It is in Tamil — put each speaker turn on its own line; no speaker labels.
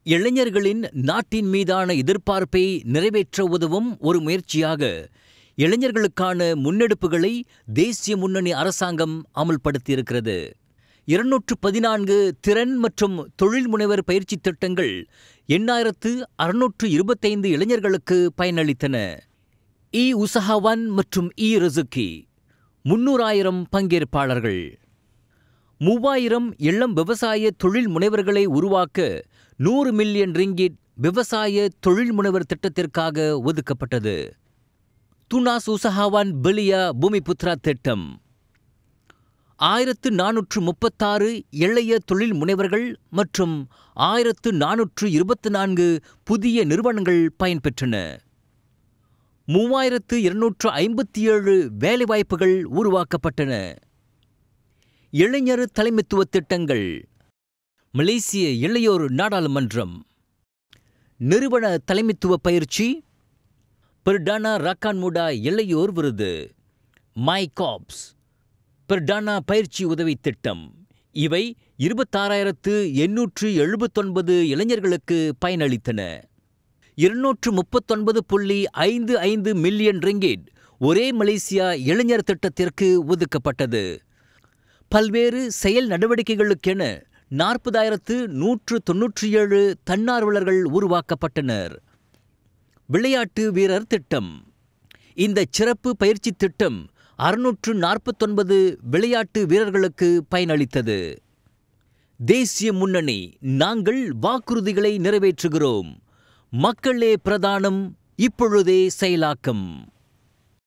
இளைஞர்களின் நாட்டின் மீதான எதிர்பார்ப்பை நிறைவேற்ற உதவும் ஒரு முயற்சியாக இளைஞர்களுக்கான முன்னெடுப்புகளை தேசிய முன்னணி அரசாங்கம் அமல்படுத்தியிருக்கிறது இருநூற்று பதினான்கு திறன் மற்றும் தொழில் முனைவர் பயிற்சி திட்டங்கள் எண்ணாயிரத்து அறுநூற்று இருபத்தைந்து இளைஞர்களுக்கு பயனளித்தன இ உசஹாவான் மற்றும் இ ரிசுக்கி முன்னூறாயிரம் பங்கேற்பாளர்கள் மூவாயிரம் இளம் விவசாய தொழில் முனைவர்களை உருவாக்க நூறு மில்லியன் ரிங்கிட் விவசாய தொழில் முனைவர் திட்டத்திற்காக ஒதுக்கப்பட்டது துனாஸ் உசஹாவான் பெலியா பூமிபுத்ரா திட்டம் ஆயிரத்து நானூற்று முப்பத்தாறு இளைய தொழில் முனைவர்கள் மற்றும் ஆயிரத்து நானூற்று இருபத்தி நான்கு புதிய நிறுவனங்கள் பயன்பெற்றன மூவாயிரத்து இருநூற்று ஐம்பத்தி ஏழு வேலைவாய்ப்புகள் உருவாக்கப்பட்டன இளைஞர் தலைமைத்துவ திட்டங்கள் மலேசிய இளையோர் நாடாளுமன்றம் நிறுவன தலைமைத்துவ பயிற்சி பெர்டானா ராக்கான்முடா இளையோர் விருது மை காப்ஸ் பெர்டானா பயிற்சி உதவி திட்டம் இவை இருபத்தாறாயிரத்து எண்ணூற்று எழுபத்தொன்பது இளைஞர்களுக்கு பயனளித்தன இருநூற்று முப்பத்தொன்பது புள்ளி ஐந்து ஐந்து மில்லியன் ரிங்கிட் ஒரே மலேசியா இளைஞர் திட்டத்திற்கு ஒதுக்கப்பட்டது பல்வேறு செயல் நடவடிக்கைகளுக்கென நாற்பதாயிரத்து நூற்று தொன்னூற்றி ஏழு தன்னார்வலர்கள் உருவாக்கப்பட்டனர் விளையாட்டு வீரர் திட்டம் இந்த சிறப்பு பயிற்சி திட்டம் அறுநூற்று நாற்பத்தொன்பது விளையாட்டு வீரர்களுக்கு பயனளித்தது தேசிய முன்னணி நாங்கள் வாக்குறுதிகளை நிறைவேற்றுகிறோம் மக்களே பிரதானம் இப்பொழுதே செயலாக்கம்